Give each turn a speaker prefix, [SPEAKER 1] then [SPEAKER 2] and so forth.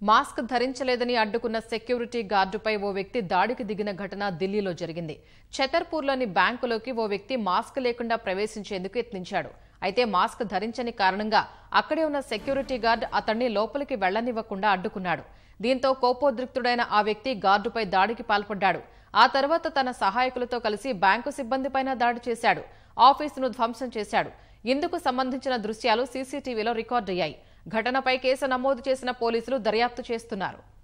[SPEAKER 1] mask ధరించలేదని అడ్డుకున్న security గార్డుపై ఓ వ్యక్తి దాడికి దిగిన ఘటన ఢిల్లీలో జరిగింది ఛతర్పూర్లోని బ్యాంకులోకి ఓ వ్యక్తి మాస్క్ లేకుండా ప్రవేశించేందుకు యత్నించాడు అయితే మాస్క్ ధరించని కారణంగా అక్కడే ఉన్న సెక్యూరిటీ గార్డ్ అతన్ని లోపలికి వెళ్లనివ్వకుండా అడ్డుకున్నాడు దీంతో కోపోద్రిక్తుడైన ఆ వ్యక్తి గార్డుపై దాడికి పాల్పడ్డాడు ఆ తర్వాత తన సహాయకులతో కలిసి బ్యాంకు సిబ్బందిపైన దాడి చేశాడు ఆఫీసును ధ్వంసం చేశాడు ఇందుకు సంబంధించిన దృశ్యాలు సీసీటీవీలో రికార్డయ్యాయి ఘటనపై కేసు నమోదు చేసిన పోలీసులు దర్యాప్తు చేస్తున్నారు